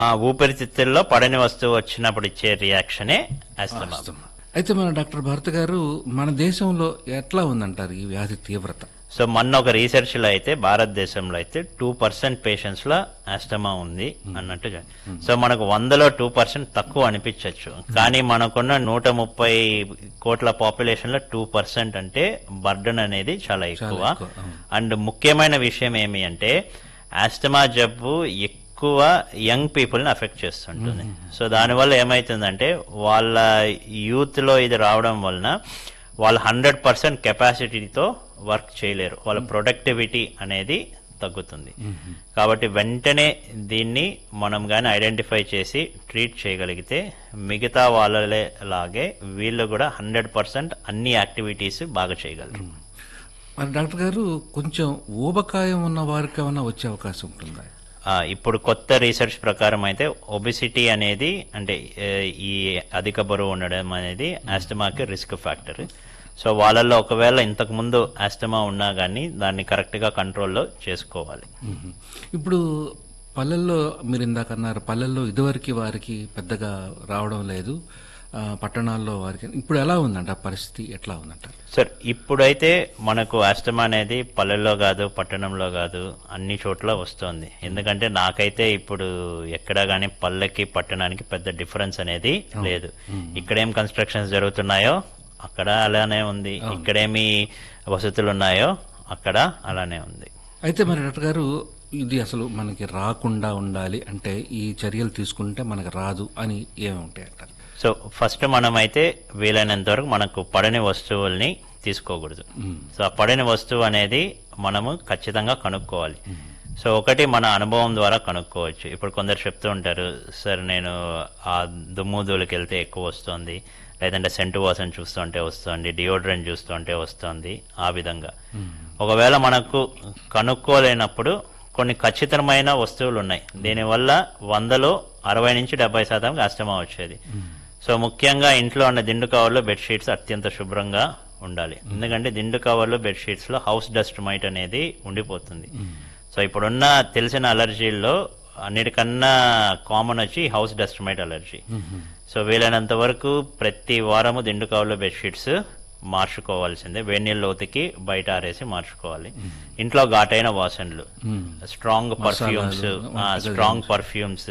ఆ ఊపిరితిత్తుల్లో పడని వస్తువు వచ్చినప్పుడు ఇచ్చే రియాక్షనే ఆస్తమా ఆస్తమా. అయితే మన డాక్టర్ భరత్ గారు మన దేశంలో ఎట్లా ఉందంటారు ఈ వ్యాధి తీవ్రత సో మొన్న ఒక రీసెర్చ్ లో అయితే భారతదేశంలో అయితే టూ పర్సెంట్ పేషెంట్స్ లో ఆస్టమా ఉంది అన్నట్టు చెప్ప- సో మనకు వందలో టూ పర్సెంట్ తక్కువ అనిపించవచ్చు కానీ మనకున్న నూట ముప్పై కోట్ల పాపులేషన్ లో టూ పర్సెంట్ అంటే బర్డన్ అనేది చాలా ఎక్కువ ఎక్కువ, అవును. అండ్ ముఖ్యమైన విషయం ఏమి అంటే ఆస్టమా జబ్బు ఎక్కువ యంగ్ పీపుల్ ని అఫెక్ట్ చేస్తుంటుంది సో దానివల్ల ఏమైతుందంటే వాళ్ళ యూత్ లో ఇది రావడం వలన వాళ్ళు హండ్రెడ్ పర్సెంట్ కెపాసిటీతో వర్క్ చేయలేరు వాళ్ళ ప్రొడక్టివిటీ అనేది తగ్గుతుంది కాబట్టి వెంటనే దీన్ని మనం కానీ ఐడెంటిఫై చేసి ట్రీట్ చేయగలిగితే మిగతా వాళ్ళలే లాగే వీళ్ళు కూడా హండ్రెడ్ పర్సెంట్ అన్ని యాక్టివిటీస్ బాగా చేయగలరు మరి డాక్టర్ గారు కొంచెం ఊబకాయం ఉన్న వారికి ఏమైనా వచ్చే అవకాశం ఉంటుందా ఆ, ఇప్పుడు కొత్త రీసెర్చ్ ప్రకారం అయితే ఒబిసిటీ అనేది అంటే ఏ, ఈ అధిక బరువు ఉండడం అనేది ఆస్టమాకి రిస్క్ ఫ్యాక్టర్ సో వాళ్ళల్లో ఒకవేళ ఇంతకు ముందు ఆస్టమా ఉన్నా కానీ దాన్ని కరెక్ట్ గా కంట్రోల్లో చేసుకోవాలి మ్మ్. ఇప్పుడు పల్లెల్లో మీరు ఇందాక అన్నారు పల్లెల్లో ఇదివరకు వారికి పెద్దగా రావడం లేదు ఆ, పట్టణాల్లో వారికి ఇప్పుడు ఎలా ఉందంట ఆ పరిస్థితి ఎట్లా ఉందంటారు సార్ ఇప్పుడైతే మనకు ఆస్టమా అనేది పల్లెల్లో కాదు పట్టణంలో కాదు అన్ని చోట్ల వస్తుంది ఎందుకంటే నాకైతే ఇప్పుడు ఎక్కడ కానీ పల్లెకి పట్టణానికి పెద్ద డిఫరెన్స్ అనేది లేదు ఇక్కడేం కన్స్ట్రక్షన్స్ జరుగుతున్నాయో అక్కడ అలానే ఉంది ఇక్కడేమి వసతులు ఉన్నాయో అక్కడ అలానే ఉంది అయితే మరి డాక్టర్ గారు ఇది అసలు మనకి రాకుండా ఉండాలి అంటే ఈ చర్యలు తీసుకుంటే మనకు రాదు అని ఏమి ఉంటాయి అంటారు సో ఫస్ట్ మనమైతే వీలైనంత వరకు మనకు పడని వస్తువుల్ని తీసుకోకూడదు సో ఆ పడని వస్తువు అనేది మనము ఖచ్చితంగా కనుక్కోవాలి సో ఒకటి మన అనుభవం ద్వారా కనుక్కోవచ్చు ఇప్పుడు కొందరు చెప్తూ ఉంటారు సార్ నేను ఆ దుమ్ము ధూళికి వెళ్తే ఎక్కువ వస్తుంది లేదంటే సెంటు వాసన చూస్తుంటే వస్తుంది డియోడ్రెంట్ చూస్తుంటే వస్తుంది ఆ విధంగా ఒకవేళ మనకు కనుక్కోలేనప్పుడు కొన్ని ఖచ్చితమైన వస్తువులు ఉన్నాయి దీనివల్ల వందలో అరవై నుంచి డెబ్బై శాతం ఆస్తమా వచ్చేది సో ముఖ్యంగా ఇంట్లో ఉన్న దిండు కవర్లు బెడ్షీట్స్ అత్యంత శుభ్రంగా ఉండాలి ఎందుకంటే దిండు కవర్లు బెడ్షీట్స్ లో హౌస్ డస్ట్ మైట్ అనేది ఉండిపోతుంది సో ఇప్పుడున్న తెలిసిన అలర్జీల్లో అన్నిటికన్నా కామన్ వచ్చి house dust mite allergy so వీలైనంత వరకు ప్రతి వారము దిండు కవర్లు బెడ్షీట్స్ మార్చుకోవాల్సిందే వేడి నీళ్ళు ఉతికి బయట ఆరేసి మార్చుకోవాలి ఇంట్లో ఘాటైన వాసనలు స్ట్రాంగ్ పర్ఫ్యూమ్స్ స్ట్రాంగ్ పర్ఫ్యూమ్స్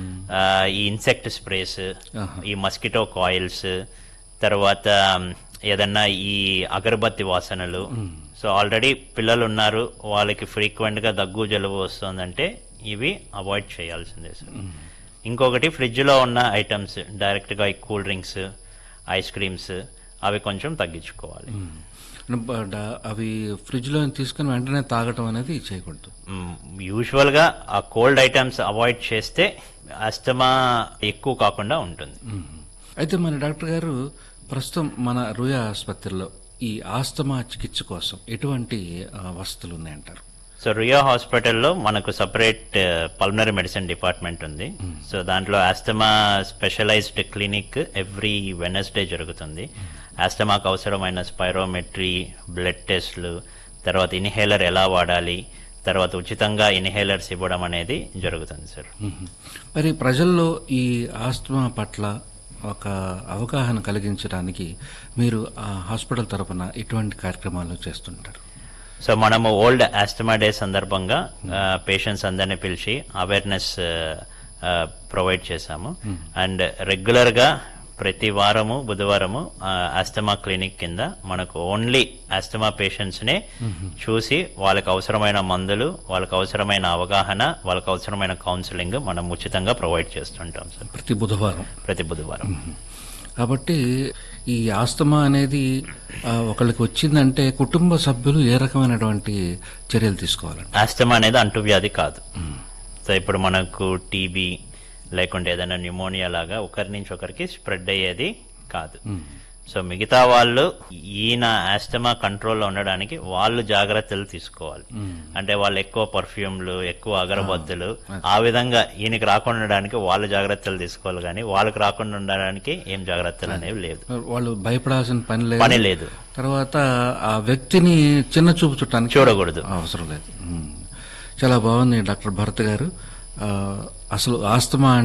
ఈ ఇన్సెక్ట్ స్ప్రేస్ ఈ మస్కిటో కాయిల్స్ తర్వాత ఏదన్నా ఈ అగరబత్తి వాసనలు సో ఆల్రెడీ పిల్లలు ఉన్నారు వాళ్ళకి ఫ్రీక్వెంట్ గా దగ్గు జలుబు వస్తుందంటే ఇవి అవాయిడ్ చేయాల్సిందే సార్ ఇంకొకటి ఫ్రిడ్జ్ లో ఉన్న ఐటమ్స్ డైరెక్ట్ గా ఈ కూల్ డ్రింక్స్ ఐస్ క్రీమ్స్ అవి కొంచెం తగ్గించుకోవాలి బ- డా- అవి ఫ్రిడ్జ్ లో తీసుకుని వెంటనే తాగటం అనేది చేయకూడదు యూజువల్ గా ఆ కోల్డ్ ఐటమ్స్ అవాయిడ్ చేస్తే అస్తమా ఎక్కువ కాకుండా ఉంటుంది మ్మ్. అయితే మన డాక్టర్ గారు ప్రస్తుతం మన రుయా ఆసుపత్రిలో ఈ ఆస్తమా చికిత్స కోసం ఎటువంటి ఆ, వసతులు ఉన్నాయంటారు సో రియా హాస్పిటల్లో మనకు సపరేట్ పల్మనరీ మెడిసిన్ డిపార్ట్మెంట్ ఉంది సో దాంట్లో asthma specialised clinic every Wednesday జరుగుతుంది ఆస్తమాకు అవసరమైన స్పైరోమెట్రీ బ్లడ్ టెస్ట్లు తర్వాత ఇన్హేలర్ ఎలా వాడాలి తర్వాత ఉచితంగా ఇన్హేలర్స్ ఇవ్వడం అనేది జరుగుతుంది సార్ మ్మ్. మరి ప్రజల్లో ఈ ఆస్తమా పట్ల ఒక అవగాహన కలిగించడానికి మీరు ఆ హాస్పిటల్ తరపున ఎటువంటి కార్యక్రమాలు చేస్తుంటారు సో మనము ఓల్డ్ ఆస్టమా డే సందర్భంగా పేషెంట్స్ అందరినీ పిలిచి అవేర్నెస్ ప్రొవైడ్ చేశాము అండ్ రెగ్యులర్ గా ప్రతి వారము బుధవారము ఆస్తమా క్లినిక్ కింద మనకు ఓన్లీ ఆస్తమా పేషెంట్స్ నే చూసి వాళ్ళకి అవసరమైన మందులు వాళ్ళకి అవసరమైన అవగాహన వాళ్ళకి అవసరమైన కౌన్సిలింగ్ మనం ఉచితంగా ప్రొవైడ్ చేస్తుంటాం సార్ ప్రతి బుధవారం ప్రతి బుధవారం కాబట్టి ఈ ఆస్తమా అనేది ఆ, ఒకళ్ళకి వచ్చిందంటే కుటుంబ సభ్యులు ఏ రకమైనటువంటి చర్యలు తీసుకోవాలండి ఆస్తమా అనేది అంటువ్యాధి కాదు సో ఇప్పుడు మనకు టీబీ లేకుంటే ఏదైనా న్యూమోనియా లాగా ఒకరి నుంచి ఒకరికి స్ప్రెడ్ అయ్యేది కాదు సో మిగతా వాళ్ళు ఈయన ఆస్తమా కంట్రోల్లో ఉండడానికి వాళ్ళు జాగ్రత్తలు తీసుకోవాలి అంటే వాళ్ళు ఎక్కువ పర్ఫ్యూమ్లు ఎక్కువ అగరబత్తులు ఆ విధంగా ఈయనకి రాకుండా ఉండడానికి వాళ్ళు జాగ్రత్తలు తీసుకోవాలి కానీ వాళ్ళకి రాకుండా ఉండడానికి ఏం జాగ్రత్తలు అనేవి లేదు వాళ్ళు భయపడాల్సిన పని లేదు పని లేదు తర్వాత ఆ వ్యక్తిని చిన్న చూపు చుట్టానికి చూడకూడదు అవసరం లేదు మ్మ్. చాలా బాగుంది డాక్టర్ భరత్ గారు ఆ, అసలు ఆస్తమా